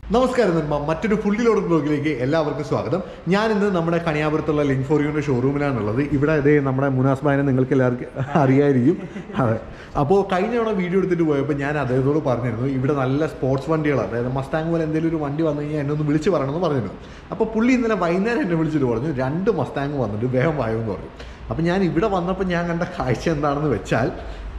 നമസ്കാരം നന്മ മറ്റൊരു ഫുള്ളി ലോഡ് ബ്ലോഗിലേക്ക് എല്ലാവർക്കും സ്വാഗതം ഞാൻ ഇന്ന് നമ്മുടെ കണിയാപുരത്തുള്ള ലിങ്ക് ഫോർ യുവിൻ്റെ ഷോറൂമിലാണുള്ളത് ഇവിടെ ഇതേ നമ്മുടെ മുനാസ് ബായനെ നിങ്ങൾക്ക് എല്ലാവർക്കും അറിയായിരിക്കും അതെ അപ്പോൾ കഴിഞ്ഞ തവണ വീഡിയോ എടുത്തിട്ട് പോയപ്പോൾ ഞാൻ അദ്ദേഹത്തോട് പറഞ്ഞിരുന്നു ഇവിടെ നല്ല സ്പോർട്സ് വണ്ടികൾ അതായത് മസ്താങ് പോലെ എന്തെങ്കിലും ഒരു വണ്ടി വന്നു കഴിഞ്ഞാൽ എന്നെ ഒന്ന് വിളിച്ച് പറയണമെന്ന് പറഞ്ഞിരുന്നു അപ്പോൾ പുള്ളി ഇന്നലെ വൈകുന്നേരം എന്നെ വിളിച്ചിട്ട് പറഞ്ഞു രണ്ട് മസ്താങ് വന്നിട്ട് വേഗം വായോ എന്ന് പറഞ്ഞു അപ്പോൾ ഞാൻ ഇവിടെ വന്നപ്പോൾ ഞാൻ കണ്ട കാഴ്ച എന്താണെന്ന് വെച്ചാൽ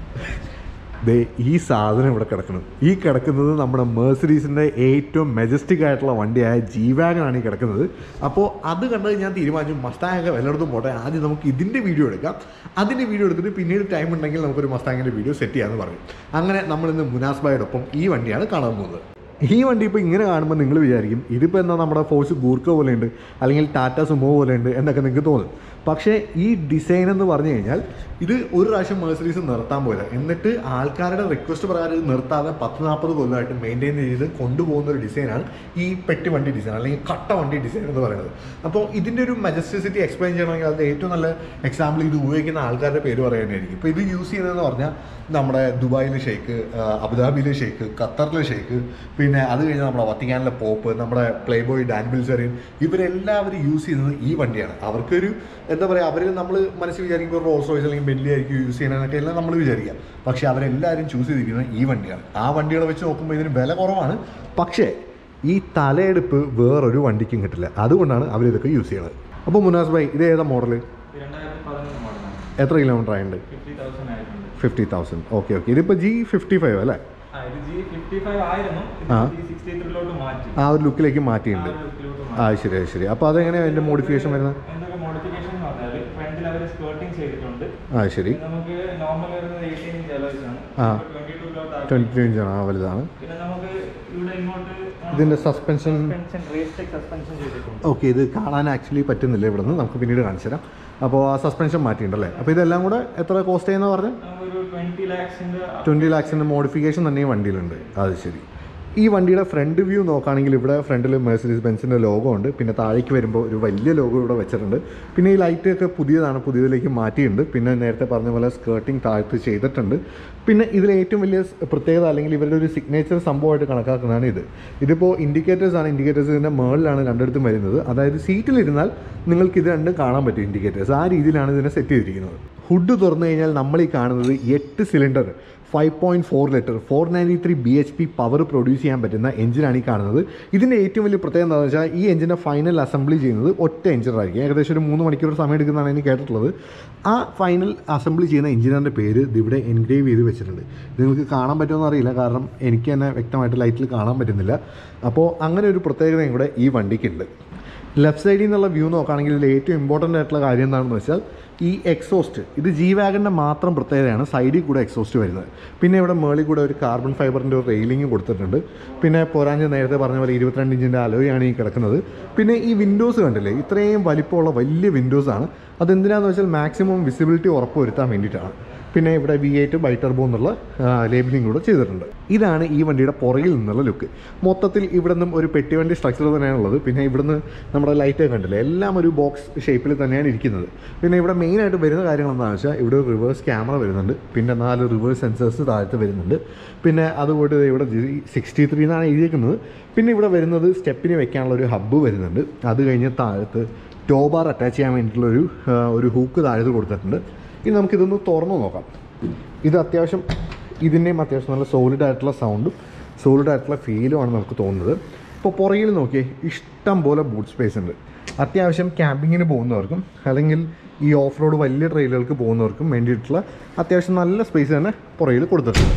ദേ ഈ സാധനം ഇവിടെ കിടക്കണം ഈ കിടക്കുന്നത് നമ്മുടെ മേഴ്സറീസിൻ്റെ ഏറ്റവും മെജസ്റ്റിക് ആയിട്ടുള്ള വണ്ടിയായ ജീവാഗനാണ് ഈ കിടക്കുന്നത് അപ്പോൾ അത് കണ്ടത് ഞാൻ തീരുമാനിച്ചു മസ്താങ്ങൊക്കെ വല്ലയിടത്തും പോട്ടെ ആദ്യം നമുക്ക് ഇതിൻ്റെ വീഡിയോ എടുക്കാം അതിൻ്റെ വീഡിയോ എടുത്തിട്ട് പിന്നീട് ടൈം ഉണ്ടെങ്കിൽ നമുക്കൊരു മസ്താങ്ങിൻ്റെ വീഡിയോ സെറ്റ് ചെയ്യാമെന്ന് പറഞ്ഞു അങ്ങനെ നമ്മളിന്ന് മുനാസ് ബായോടൊപ്പം ഈ വണ്ടിയാണ് കാണാൻ പോകുന്നത് ഈ വണ്ടി ഇപ്പോൾ ഇങ്ങനെ കാണുമ്പോൾ നിങ്ങൾ വിചാരിക്കും ഇതിപ്പോൾ എന്താ നമ്മുടെ ഫോഴ്സ് ഗൂർക്ക പോലെയുണ്ട് അല്ലെങ്കിൽ ടാറ്റ സുമോ പോലെയുണ്ട് എന്നൊക്കെ നിങ്ങൾക്ക് തോന്നും പക്ഷേ ഈ ഡിസൈൻ എന്ന് പറഞ്ഞു കഴിഞ്ഞാൽ ഇത് ഒരു പ്രാവശ്യം മേഴ്സറീസ് നിർത്താൻ പോയത് എന്നിട്ട് ആൾക്കാരുടെ റിക്വസ്റ്റ് പ്രകാരം ഇത് നിർത്താതെ പത്ത് നാൽപ്പത് കൊല്ലമായിട്ട് മെയിൻറ്റെയിൻ ചെയ്ത് കൊണ്ടുപോകുന്ന ഒരു ഡിസൈനാണ് ഈ പെട്ടി വണ്ടി ഡിസൈൻ അല്ലെങ്കിൽ കട്ട വണ്ടി ഡിസൈൻ എന്ന് പറയുന്നത് അപ്പോൾ ഇതിൻ്റെ ഒരു മജസ്റ്റിസിറ്റി എക്സ്പ്ലെയിൻ ചെയ്യണമെങ്കിൽ അത് ഏറ്റവും നല്ല എക്സാമ്പിൾ ഇത് ഉപയോഗിക്കുന്ന ആൾക്കാരുടെ പേര് പറയാനായിരിക്കും ഇപ്പോൾ ഇത് യൂസ് ചെയ്യുന്നതെന്ന് പറഞ്ഞാൽ നമ്മുടെ ദുബായിലെ ഷെയ്ക്ക് അബുദാബിയിലെ ഷെയ്ക്ക് ഖത്തറിലെ ഷെയ്ക്ക് പിന്നെ അത് കഴിഞ്ഞ് നമ്മുടെ വത്തിക്കാനിലെ പോപ്പ് നമ്മുടെ പ്ലേ ബോയ് ഡാൻ ബിൽസറിയൻ ഇവരെല്ലാവരും യൂസ് ചെയ്യുന്നത് ഈ വണ്ടിയാണ് അവർക്കൊരു എന്താ പറയുക അവർ നമ്മൾ മനസ്സിൽ വിചാരിക്കുമ്പോൾ റോൾസ് റോയ്സ് അല്ലെങ്കിൽ ബെല്ലി ആയിരിക്കും യൂസ് ചെയ്യണമെന്നൊക്കെ എല്ലാം നമ്മൾ വിചാരിക്കുക പക്ഷേ അവരെല്ലാവരും ചൂസ് ചെയ്തിരിക്കുന്നത് ഈ വണ്ടിയാണ് ആ വണ്ടികളെ വെച്ച് നോക്കുമ്പോൾ ഇതിന് വില കുറവാണ് പക്ഷേ ഈ തലയെടുപ്പ് വേറൊരു വണ്ടിക്കും കിട്ടില്ല അതുകൊണ്ടാണ് അവരിതൊക്കെ യൂസ് ചെയ്യുന്നത് അപ്പോൾ മുനാസ് ഭായ് ഇത് ഏതാ മോഡൽ രണ്ടായിരത്തി പതിനൊന്ന് മോഡലാണ് എത്ര കിലോമീറ്റർ ആയിട്ടുണ്ട് ഫിഫ്റ്റി തൗസൻഡ് ആയിട്ടുണ്ട് ഫിഫ്റ്റി തൗസൻഡ് ഓക്കെ ഓക്കെ ഇതിപ്പോൾ ജി ഫിഫ്റ്റി ഫൈവ് അല്ലേ ആ ഇത് ജി ഫിഫ്റ്റി ഫൈവ് ആയിരുന്നു ഇത് ആ. ജി സിക്സ്റ്റി ത്രീലോട്ട് മാറ്റി ആ ഒരു ലുക്കിലേക്ക് മാറ്റിയിട്ടുണ്ട് ആ ഒരു look-ലോട്ട് ആ മാറ്റി. ശരി ശരി അപ്പോൾ അതെങ്ങനെയാണ് അതിൻ്റെ മോഡിഫിക്കേഷൻ വരുന്നത് എന്തൊക്കെ മോഡിഫിക്കേഷൻ എന്ന് പറഞ്ഞാൽ ഫ്രണ്ടിൽ അവർ സ്കേർട്ടിങ് ചെയ്തിട്ടുണ്ട് ആ ശരി ഇത് നമുക്ക് നോർമൽ വരുന്നത് എയ്റ്റീൻ ഇഞ്ച് അലോയ്സ് ആണ് ആ. ട്വന്റി ടൂലോട്ട് ട്വൻറ്റി ടു ഇഞ്ചാണ് ആ വലുതാണ് പിന്നെ നമുക്ക് ഇവിടെ ഇങ്ങോട്ട് ഇതിൻ്റെ സസ്പെൻഷൻ സസ്പെൻഷൻ റേസ്റ്റെക് സസ്പെൻഷൻ ചെയ്തിട്ടുണ്ട് ഓക്കെ ഇത് കാണാൻ ആക്ച്വലി പറ്റുന്നില്ല ഇവിടെ നിന്ന് നമുക്ക് പിന്നീട് കാണിച്ചു തരാം അപ്പോൾ ആ സസ്പെൻഷൻ മാറ്റിയിട്ടുണ്ടല്ലേ അപ്പോൾ ഇതെല്ലാം കൂടെ എത്ര കോസ്റ്റ് ചെയ്യുന്ന പറഞ്ഞത് നമുക്കൊരു ട്വന്റി ലാക്സിന്റെ ട്വൻറ്റി ലാക്സിൻ്റെ മോഡിഫിക്കേഷൻ തന്നെ ഈ വണ്ടിയിലുണ്ട് അത് ശരി ഈ വണ്ടിയുടെ ഫ്രണ്ട് വ്യൂ നോക്കുകയാണെങ്കിൽ ഇവിടെ ഫ്രണ്ടിൽ മെഴ്സറീസ് ബെൻസിൻ്റെ ലോഗോ ഉണ്ട് പിന്നെ താഴേക്ക് വരുമ്പോൾ ഒരു വലിയ ലോഗോ ഇവിടെ വെച്ചിട്ടുണ്ട് പിന്നെ ഈ ലൈറ്റ് ഒക്കെ പുതിയതാണ് പുതിയതിലേക്ക് മാറ്റിയിട്ടുണ്ട് പിന്നെ നേരത്തെ പറഞ്ഞ പോലെ സ്കേർട്ടിങ് താഴത്ത് ചെയ്തിട്ടുണ്ട് പിന്നെ ഇതിൽ ഏറ്റവും വലിയ സ് പ്രത്യേകത അല്ലെങ്കിൽ ഇവരുടെ ഒരു സിഗ്നേച്ചർ സംഭവമായിട്ട് കണക്കാക്കുന്നതാണ് ഇത് ഇതിപ്പോൾ ഇൻഡിക്കേറ്റേഴ്സ് ആണ് ഇൻഡിക്കേറ്റേഴ്സ് ഇതിൻ്റെ മേളിലാണ് രണ്ടിടത്തും വരുന്നത് അതായത് സീറ്റിലിരുന്നാൽ നിങ്ങൾക്ക് ഇത് രണ്ടും കാണാൻ പറ്റും ഇൻഡിക്കേറ്റേഴ്സ് ആ രീതിയിലാണ് ഇതിനെ സെറ്റ് ചെയ്തിരിക്കുന്നത് ഹുഡ് തുറന്നു കഴിഞ്ഞാൽ നമ്മൾ ഈ കാണുന്നത് എട്ട് cylinder five point four litre four ninety three B H P power produce ചെയ്യാൻ പറ്റുന്ന എഞ്ചിനാണ് ഈ കാണുന്നത് ഇതിൻ്റെ ഏറ്റവും വലിയ പ്രത്യേകത എന്താണെന്ന് വെച്ചാൽ ഈ എഞ്ചിൻ്റെ ഫൈനൽ അസംബ്ലി ചെയ്യുന്നത് ഒറ്റ എഞ്ചിനായിരിക്കും ഏകദേശം ഒരു മൂന്ന് മണിക്കൂർ സമയം എടുക്കുന്നതാണ് എനിക്ക് കേട്ടിട്ടുള്ളത് ആ ഫൈനൽ അസംബ്ലി ചെയ്യുന്ന എഞ്ചിനറിൻ്റെ പേര് ഇത് ഇവിടെ എൻഗ്രേവ് ചെയ്ത് വെച്ചിട്ടുണ്ട് ഇത് നിങ്ങൾക്ക് കാണാൻ പറ്റുമെന്ന് അറിയില്ല കാരണം എനിക്ക് തന്നെ വ്യക്തമായിട്ട് ലൈറ്റിൽ കാണാൻ പറ്റുന്നില്ല അപ്പോൾ അങ്ങനെ ഒരു പ്രത്യേകതയും കൂടെ ഈ വണ്ടിക്കുണ്ട് ലെഫ്റ്റ് സൈഡിൽ നിന്നുള്ള വ്യൂ നോക്കുകയാണെങ്കിൽ ഇതിൽ ഏറ്റവും ഇമ്പോർട്ടൻ്റ് ആയിട്ടുള്ള കാര്യം എന്താണെന്ന് വെച്ചാൽ ഈ എക്സോസ്റ്റ് ഇത് ജി വാഗൻ്റെ മാത്രം പ്രത്യേകതയാണ് സൈഡിൽ കൂടെ എക്സോസ്റ്റ് വരുന്നത് പിന്നെ ഇവിടെ മേളിൽ കൂടെ ഒരു കാർബൺ ഫൈബറിൻ്റെ ഒരു റെയിലിംഗ് കൊടുത്തിട്ടുണ്ട് പിന്നെ പോരാഞ്ഞ് നേരത്തെ പറഞ്ഞ പോലെ ഇരുപത്തിരണ്ട് ഇഞ്ചിൻ്റെ അലോയാണ് ഈ കിടക്കുന്നത് പിന്നെ ഈ വിൻഡോസ് കണ്ടില്ലേ ഇത്രയും വലിപ്പമുള്ള വലിയ വിൻഡോസാണ് അതെന്തിനാന്ന് വെച്ചാൽ മാക്സിമം വിസിബിലിറ്റി ഉറപ്പുവരുത്താൻ വേണ്ടിയിട്ടാണ് പിന്നെ ഇവിടെ വി എയ്റ്റ് ബൈ ടർബോ എന്നുള്ള ലേബിളിംഗ് കൂടെ ചെയ്തിട്ടുണ്ട് ഇതാണ് ഈ വണ്ടിയുടെ പുറകിൽ നിന്നുള്ള ലുക്ക് മൊത്തത്തിൽ ഇവിടെ നിന്നും ഒരു പെട്ടിവണ്ടി സ്ട്രക്ചർ തന്നെയാണുള്ളത് പിന്നെ ഇവിടുന്ന് നമ്മുടെ ലൈറ്റ് കണ്ടില്ലേ എല്ലാം ഒരു ബോക്സ് ഷേപ്പിൽ തന്നെയാണ് ഇരിക്കുന്നത് പിന്നെ ഇവിടെ മെയിനായിട്ട് വരുന്ന കാര്യങ്ങൾ എന്താണെന്ന് വെച്ചാൽ ഇവിടെ ഒരു റിവേഴ്സ് ക്യാമറ വരുന്നുണ്ട് പിന്നെ നാല് റിവേഴ്സ് സെൻസേഴ്സ് താഴത്ത് വരുന്നുണ്ട് പിന്നെ അതുപോലെ ദേ ഇവിടെ ജി സിക്സ്റ്റി ത്രീ എന്നാണ് എഴുതിയിരിക്കുന്നത് പിന്നെ ഇവിടെ വരുന്നത് സ്റ്റെപ്പിന് വെക്കാനുള്ള ഒരു ഹബ്ബ് വരുന്നുണ്ട് അത് കഴിഞ്ഞ് താഴത്ത് ടോബാർ അറ്റാച്ച് ചെയ്യാൻ വേണ്ടിയിട്ടുള്ളൊരു ആ, ഒരു ഹൂക്ക് താഴത്ത് കൊടുത്തിട്ടുണ്ട് ഇനി നമുക്കിതൊന്ന് തുറന്നു നോക്കാം ഇത് അത്യാവശ്യം ഇതിൻ്റെയും അത്യാവശ്യം നല്ല സോളിഡ് ആയിട്ടുള്ള സൗണ്ടും സോളിഡ് ആയിട്ടുള്ള ഫീലുമാണ് നമുക്ക് തോന്നുന്നത് ഇപ്പോൾ പുറകിൽ നോക്കിയേ ഇഷ്ടം പോലെ ബൂട്ട് സ്പേസ് ഉണ്ട് അത്യാവശ്യം ക്യാമ്പിങ്ങിന് പോകുന്നവർക്കും അല്ലെങ്കിൽ ഈ ഓഫ് റോഡ് വലിയ ട്രെയിലുകൾക്ക് പോകുന്നവർക്കും വേണ്ടിയിട്ടുള്ള അത്യാവശ്യം നല്ല സ്പേസ് തന്നെ പുറകിൽ കൊടുത്തിട്ടുണ്ട്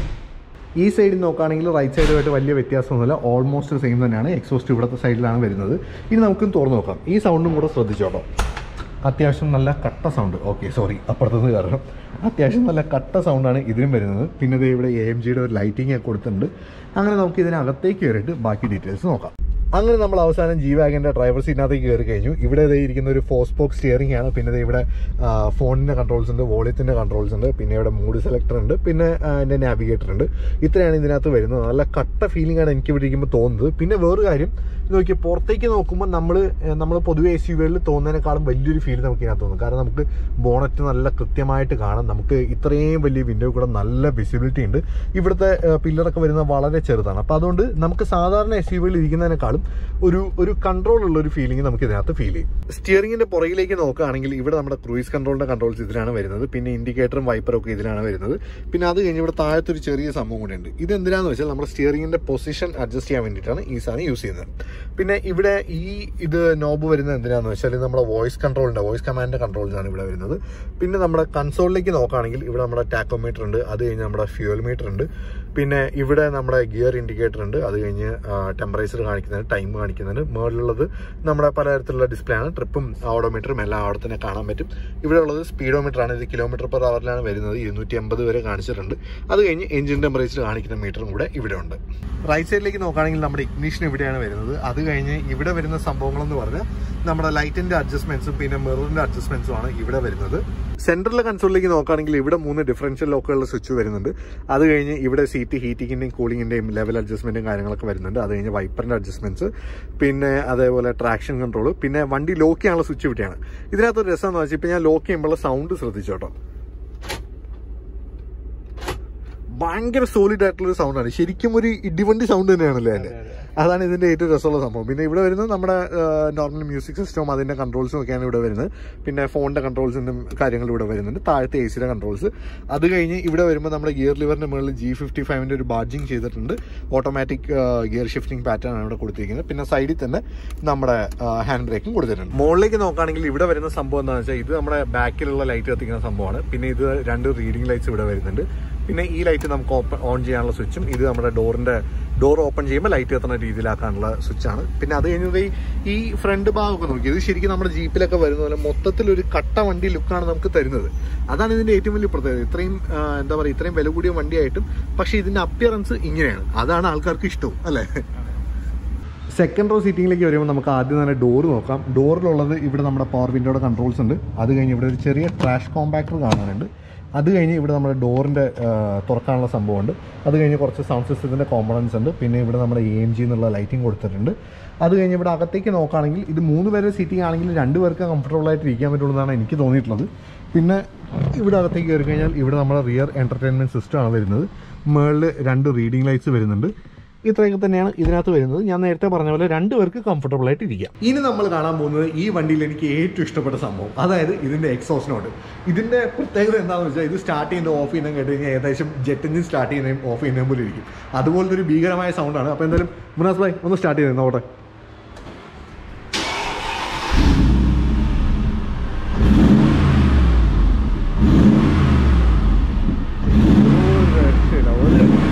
ഈ സൈഡിൽ നോക്കുകയാണെങ്കിൽ റൈറ്റ് സൈഡുമായിട്ട് വലിയ വ്യത്യാസമൊന്നുമില്ല ഓൾമോസ്റ്റ് സെയിം തന്നെയാണ് എക്സോസ്റ്റ് ഇവിടുത്തെ സൈഡിലാണ് വരുന്നത് ഇനി നമുക്ക് തുറന്നു നോക്കാം ഈ സൗണ്ടും കൂടെ ശ്രദ്ധിച്ചോട്ടോ അത്യാവശ്യം നല്ല കട്ട സൗണ്ട് ഓക്കെ സോറി അപ്പുറത്തുനിന്ന് കാരണം അത്യാവശ്യം നല്ല കട്ട സൗണ്ടാണ് ഇതിനും വരുന്നത് പിന്നെ ദേ ഇവിടെ എ എം ജിയുടെ ഒരു ലൈറ്റിംഗ് ഒക്കെ കൊടുത്തിട്ടുണ്ട് അങ്ങനെ നമുക്ക് ഇതിനകത്തേക്ക് കയറിയിട്ട് ബാക്കി ഡീറ്റെയിൽസ് നോക്കാം അങ്ങനെ നമ്മൾ അവസാനം ജി വാഗൻ്റെ ഡ്രൈവർ സീറ്റിനകത്തേക്ക് കയറി കഴിഞ്ഞു ഇവിടെ ദേ ഇരിക്കുന്ന ഒരു ഫോർ സ്പോക്ക് സ്റ്റിയറിംഗ് ആണ് പിന്നെ ദേ ഇവിടെ ഫോണിൻ്റെ കൺട്രോൾസ് ഉണ്ട് വോളിയത്തിൻ്റെ കൺട്രോൾസ് ഉണ്ട് പിന്നെ ഇവിടെ മൂഡ് സെലക്ടർ ഉണ്ട് പിന്നെ എൻ്റെ നാവിഗേറ്റർ ഉണ്ട് ഇത്രയാണ് ഇതിനകത്ത് വരുന്നത് നല്ല കട്ട ഫീലിംഗ് ആണ് എനിക്ക് ഇവിടെ ഇരിക്കുമ്പോൾ തോന്നുന്നത് പിന്നെ വേറൊരു കാര്യം ഇത് നോക്കി പുറത്തേക്ക് നോക്കുമ്പോൾ നമ്മൾ നമ്മൾ പൊതുവെ എസ് യു വികളിൽ തോന്നുന്നതിനേക്കാളും വലിയൊരു ഫീൽ നമുക്ക് ഇതിനകത്ത് തോന്നും കാരണം നമുക്ക് ബോണറ്റ് നല്ല കൃത്യമായിട്ട് കാണാം നമുക്ക് ഇത്രയും വലിയ വിൻഡോ കൂടെ നല്ല വിസിബിലിറ്റി ഉണ്ട് ഇവിടുത്തെ പില്ലറൊക്കെ വരുന്നത് വളരെ ചെറുതാണ് അപ്പോൾ അതുകൊണ്ട് നമുക്ക് സാധാരണ എസ് യു വികളിൽ ഇരിക്കുന്നതിനേക്കാളും ഒരു ഒരു കൺട്രോൾ ഉള്ള ഒരു ഫീലിംഗ് നമുക്ക് ഇതിനകത്ത് ഫീൽ ചെയ്യും സ്റ്റിയറിംഗിന്റെ പുറകിലേക്ക് നോക്കുകയാണെങ്കിൽ ഇവിടെ നമ്മുടെ ക്രൂയിസ് കൺട്രോളിന്റെ കൺട്രോൾസ് ഇതിലാണ് വരുന്നത് പിന്നെ ഇൻഡിക്കേറ്ററും വൈപ്പറും ഒക്കെ ഇതിലാണ് വരുന്നത് പിന്നെ അത് കഴിഞ്ഞ് ഇവിടെ താഴത്തെ ഒരു ചെറിയ സംഭവം കൂടെ ഉണ്ട് ഇത് എന്തിനാന്ന് വെച്ചാൽ നമ്മുടെ സ്റ്റിയറിംഗിന്റെ പൊസിഷൻ അഡ്ജസ്റ്റ് ചെയ്യാൻ വേണ്ടിയിട്ടാണ് ഈ സാധനം യൂസ് ചെയ്യുന്നത് പിന്നെ ഇവിടെ ഈ ഇത് നോബ് വരുന്നത് എന്തിനാന്ന് വെച്ചാൽ ഇത് നമ്മുടെ വോയിസ് കൺട്രോളിന്റെ വോയിസ് കമാൻഡ് കൺട്രോൾസാണ് ഇവിടെ വരുന്നത് പിന്നെ നമ്മുടെ കൺസോളിലേക്ക് നോക്കുകയാണെങ്കിൽ ഇവിടെ നമ്മുടെ ടാക്കോമീറ്റർ ഉണ്ട് അത് കഴിഞ്ഞ് നമ്മുടെ ഫ്യൂൽ മീറ്റർ ഉണ്ട് പിന്നെ ഇവിടെ നമ്മുടെ ഗിയർ ഇൻഡിക്കേറ്റർ ഉണ്ട് അത് കഴിഞ്ഞ് ടെമ്പറേച്ചർ കാണിക്കുന്നതിന് ടൈം കാണിക്കുന്നതിന് മുകളിലുള്ളത് നമ്മുടെ പലതരത്തിലുള്ള ഡിസ്പ്ലേ ആണ് ട്രിപ്പും ഓഡോമീറ്ററും എല്ലാം അവിടെ തന്നെ കാണാൻ പറ്റും ഇവിടെ ഉള്ളത് സ്പീഡോമീറ്റർ ആണ് ഇത് കിലോമീറ്റർ പെർ അവറിലാണ് വരുന്നത് ഇരുന്നൂറ്റി അമ്പത് വരെ കാണിച്ചിട്ടുണ്ട് അത് കഴിഞ്ഞ് എഞ്ചിൻ ടെമ്പറേച്ചർ കാണിക്കുന്ന മീറ്ററും കൂടെ ഇവിടെ ഉണ്ട് റൈറ്റ് സൈഡിലേക്ക് നോക്കുകയാണെങ്കിൽ നമ്മുടെ ഇഗ്നിഷൻ ഇവിടെയാണ് വരുന്നത് അത് കഴിഞ്ഞ് ഇവിടെ വരുന്ന സംഭവങ്ങളെന്ന് പറഞ്ഞാൽ നമ്മുടെ ലൈറ്റിന്റെ അഡ്ജസ്റ്റ്മെന്റ്സും പിന്നെ മിററിന്റെ അഡ്ജസ്റ്റ്മെന്റ്സും ആണ് ഇവിടെ വരുന്നത് സെൻട്രലിലെ കൺസോളിലേക്ക് നോക്കുകയാണെങ്കിൽ ഇവിടെ മൂന്ന് ഡിഫറൻഷ്യൽ ലോക്കുകളുടെ സ്വിച്ച് വരുന്നുണ്ട് അത് കഴിഞ്ഞ് ഇവിടെ സീറ്റ് ഹീറ്റിങ്ങിന്റെയും കൂളിങ്ങിന്റെയും ലെവൽ അഡ്ജസ്റ്റ്മെന്റും കാര്യങ്ങളൊക്കെ വരുന്നുണ്ട് അത് കഴിഞ്ഞ് വൈപ്പറിന്റെ അഡ്ജസ്റ്റ്മെന്റ്സ് പിന്നെ അതേപോലെ ട്രാക്ഷൻ കൺട്രോൾ പിന്നെ വണ്ടി ലോക്ക് ചെയ്യാനുള്ള സ്വിച്ച് ഇവിടെയാണ് ഇതിനകത്ത് രസം എന്ന് വെച്ചാൽ ഇപ്പൊ ഞാൻ ലോക്ക് ചെയ്യുമ്പോൾ സൗണ്ട് ശ്രദ്ധിച്ചോട്ടോ ഭയങ്കര സോളിഡ് ആയിട്ടുള്ള ഒരു സൗണ്ടാണ് ശരിക്കും ഒരു ഇടിവണ്ടി സൗണ്ട് തന്നെയാണല്ലേ അതിന്റെ അതാണ് ഇതിന്റെ ഏറ്റവും രസമുള്ള സംഭവം പിന്നെ ഇവിടെ വരുന്നത് നമ്മുടെ നോർമൽ മ്യൂസിക് സിസ്റ്റവും അതിന്റെ കൺട്രോൾസും ഒക്കെയാണ് ഇവിടെ വരുന്നത് പിന്നെ ഫോണിന്റെ കൺട്രോൾസിന്റെ കാര്യങ്ങൾ ഇവിടെ വരുന്നുണ്ട് താഴത്തെ എ സിയുടെ കൺട്രോൾസ് അത് കഴിഞ്ഞ് ഇവിടെ വരുമ്പോൾ നമ്മുടെ ഗിയർ ലിവറിന്റെ മുകളിൽ ജി ഫിഫ്റ്റി ഫൈവിന്റെ ഒരു ബാഡ്ജിങ് ചെയ്തിട്ടുണ്ട് ഓട്ടോമാറ്റിക് ഗിയർ ഷിഫ്റ്റിംഗ് പാറ്റേൺ ആണ് ഇവിടെ കൊടുത്തിരിക്കുന്നത് പിന്നെ സൈഡിൽ തന്നെ നമ്മുടെ ഹാൻഡ് ബ്രേക്കും കൊടുത്തിട്ടുണ്ട് മുകളിലേക്ക് നോക്കുകയാണെങ്കിൽ ഇവിടെ വരുന്ന സംഭവം എന്താണെന്ന് വെച്ചാൽ ഇത് നമ്മുടെ ബാക്കിലുള്ള ലൈറ്റ് കത്തിക്കുന്ന സംഭവമാണ് പിന്നെ ഇത് രണ്ട് റീഡിംഗ് ലൈറ്റ്സ് ഇവിടെ വരുന്നുണ്ട് പിന്നെ ഈ ലൈറ്റ് നമുക്ക് ഓപ്പൺ ഓൺ ചെയ്യാനുള്ള സ്വിച്ചും ഇത് നമ്മുടെ ഡോറിന്റെ ഡോർ ഓപ്പൺ ചെയ്യുമ്പോൾ ലൈറ്റ് കത്തുന്ന രീതിയിലാക്കാനുള്ള സ്വിച്ചാണ് പിന്നെ അത് കഴിഞ്ഞത് ഈ- ഈ ഫ്രണ്ട് ഭാഗമൊക്കെ നോക്കി ഇത് ശരിക്കും നമ്മുടെ ജീപ്പിലൊക്കെ വരുന്ന പോലെ മൊത്തത്തിൽ ഒരു കട്ട വണ്ടി ലുക്കാണ് നമുക്ക് തരുന്നത് അതാണ് ഇതിന്റെ ഏറ്റവും വലിയ പ്രത്യേകത ഇത്രയും ആ, എന്താ പറയുക ഇത്രയും വില കൂടിയ വണ്ടിയായിട്ടും പക്ഷേ ഇതിന്റെ അപ്പിയറൻസ് ഇങ്ങനെയാണ് അതാണ് ആൾക്കാർക്ക് ഇഷ്ടവും അല്ലേ സെക്കൻഡ് റോ സീറ്റിംഗിലേക്ക് വരുമ്പോൾ നമുക്ക് ആദ്യം തന്നെ ഡോർ നോക്കാം ഡോറിലുള്ളത് ഇവിടെ നമ്മുടെ പവർ വിൻഡോയുടെ കൺട്രോൾസ് ഉണ്ട് അത് കഴിഞ്ഞ് ഇവിടെ ഒരു ചെറിയ ട്രാഷ് കോമ്പാക്ടർ കാണാനുണ്ട് അത് കഴിഞ്ഞ് ഇവിടെ നമ്മുടെ ഡോറിൻ്റെ തുറക്കാനുള്ള സംഭവമുണ്ട് അത് കഴിഞ്ഞ് കുറച്ച് സൗണ്ട് സിസ്റ്റത്തിൻ്റെ കോമ്പണൻസ് ഉണ്ട് പിന്നെ ഇവിടെ നമ്മുടെ എ എം ജി എന്നുള്ള ലൈറ്റിംഗ് കൊടുത്തിട്ടുണ്ട് അത് കഴിഞ്ഞ് ഇവിടെ അകത്തേക്ക് നോക്കുകയാണെങ്കിൽ ഇത് മൂന്ന് പേരെ സീറ്റിംഗ് ആണെങ്കിൽ രണ്ട് പേർക്ക് കംഫർട്ടബിൾ ആയിട്ട് ഇരിക്കാൻ പറ്റുള്ളൂ എന്നാണ് എനിക്ക് തോന്നിയിട്ടുള്ളത് പിന്നെ ഇവിടെ അകത്തേക്ക് കയറി കഴിഞ്ഞാൽ ഇവിടെ നമ്മുടെ റിയർ എൻ്റർടൈൻമെൻറ്റ് സിസ്റ്റമാണ് വരുന്നത് മുകളിൽ രണ്ട് റീഡിംഗ് ലൈറ്റ്സ് വരുന്നുണ്ട് ഇത്രയൊക്കെ തന്നെയാണ് ഇതിനകത്ത് വരുന്നത് ഞാൻ നേരത്തെ പറഞ്ഞ പോലെ രണ്ടുപേർക്ക് കംഫർട്ടബിൾ ആയിട്ട് ഇരിക്കാം ഇനി നമ്മൾ കാണാൻ പോകുന്നത് ഈ വണ്ടിയിൽ എനിക്ക് ഏറ്റവും ഇഷ്ടപ്പെട്ട സംഭവം അതായത് ഇതിന്റെ എക്സോസ് നോട്ട് ഇതിന്റെ പ്രത്യേകത എന്താണെന്ന് വെച്ചാൽ ഇത് സ്റ്റാർട്ട് ചെയ്യുന്ന ഓഫ് ചെയ്യുന്ന കേട്ട് കഴിഞ്ഞാൽ ഏകദേശം ജെറ്റ് എഞ്ചിൻ സ്റ്റാർട്ട് ചെയ്യുന്നതും ഓഫ് ചെയ്യുന്നതും പോലെ ഇരിക്കും അതുപോലത്തെ ഒരു ഭീകരമായ സൗണ്ടാണ് അപ്പോൾ എന്തായാലും മുനാസ് ഭായ് ഒന്ന് സ്റ്റാർട്ട് ചെയ്ത് നോട്ടെ ഒരു രക്ഷയില്ല, ഒരു രക്ഷയില്ല.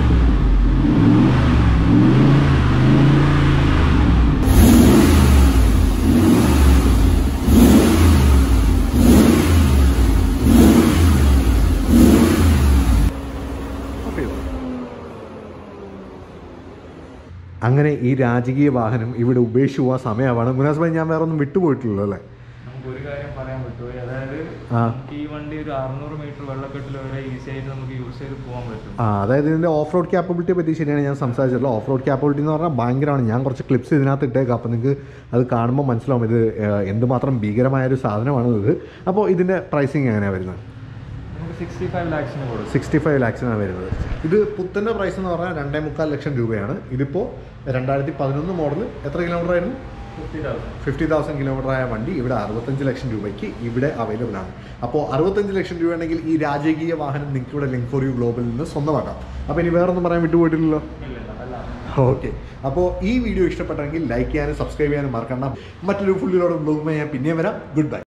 ഓഫ് ചെയ്തോ. അങ്ങനെ ഈ രാജകീയ വാഹനം ഇവിടെ ഉപേക്ഷിച്ച് പോകാൻ സമയമാണ് മുനാസ് ഭായി ഞാൻ വേറെ ഒന്നും വിട്ടുപോയിട്ടില്ലല്ലോ അല്ലേ നമുക്ക് ഒരു കാര്യം പറയാൻ പറ്റുമോ അതായത് ആ. നമുക്ക് ഈ വണ്ടി ഒരു അറുന്നൂറ് മീറ്റർ വെള്ളക്കെട്ടിൽ വരെ ഈസി ആയിട്ട് നമുക്ക് യൂസ് ചെയ്ത് പോകാൻ പറ്റും ആ അതായത് ഇതിൻ്റെ ഓഫ് റോഡ് ക്യാപ്പബിലിറ്റിയെ പറ്റി ശരിയാണ് ഞാൻ സംസാരിച്ചല്ലോ ഓഫ് റോഡ് ക്യാപ്പബിലിറ്റി എന്ന് പറഞ്ഞാൽ ഭയങ്കരമാണ് ഞാൻ കുറച്ച് ക്ലിപ്സ് ഇതിനകത്ത് ഇട്ടേക്കാം അപ്പോൾ നിങ്ങൾക്ക് അത് കാണുമ്പോൾ മനസ്സിലാവും ഇത് ഏഹ്, എന്തുമാത്രം ഭീകരമായ ഒരു സാധനമാണ് ഇത് അപ്പോൾ ഇതിൻ്റെ പ്രൈസിങ് എങ്ങനെയാണ് വരുന്നത് നമുക്ക് സിക്സ്റ്റി ഫൈവ് ലാക്സിന് കൊടുക്കും സിക്സ്റ്റി ഫൈവ് ലാക്സിനാണ് വരുന്നത് ഇത് പുത്തൻ്റെ പ്രൈസ് എന്ന് പറഞ്ഞാൽ രണ്ടേ മുക്കാൽ ലക്ഷം രൂപയാണ് ഇതിപ്പോൾ രണ്ടായിരത്തി പതിനൊന്ന് മോഡൽ എത്ര കിലോമീറ്റർ ആയിരുന്നു fifty thousand fifty thousand kilometer ആയ വണ്ടി ഇവിടെ അറുപത്തഞ്ച് ലക്ഷം രൂപയ്ക്ക് ഇവിടെ അവൈലബിൾ ആണ് അപ്പോൾ അറുപത്തഞ്ച് ലക്ഷം രൂപ ഉണ്ടെങ്കിൽ ഈ രാജകീയ വാഹനം നിങ്ങൾക്ക് ഇവിടെ ലിങ്ക് ഫോർ യു ഗ്ലോബലിൽ നിന്ന് സ്വന്തമാക്കാം അപ്പോൾ ഇനി വേറൊന്നും പറയാൻ വിട്ടുപോയിട്ടില്ലല്ലോ ഇല്ല ഇല്ല അല്ല ഓക്കെ അപ്പോൾ ഈ വീഡിയോ ഇഷ്ടപ്പെട്ടെങ്കിൽ ലൈക്ക് ചെയ്യാനും സബ്സ്ക്രൈബ് ചെയ്യാനും മറക്കണ്ട മറ്റൊരു ഫുള്ളിലോട് ബ്ലോഗുമായി ഞാൻ പിന്നെയും വരാം ഗുഡ് ബൈ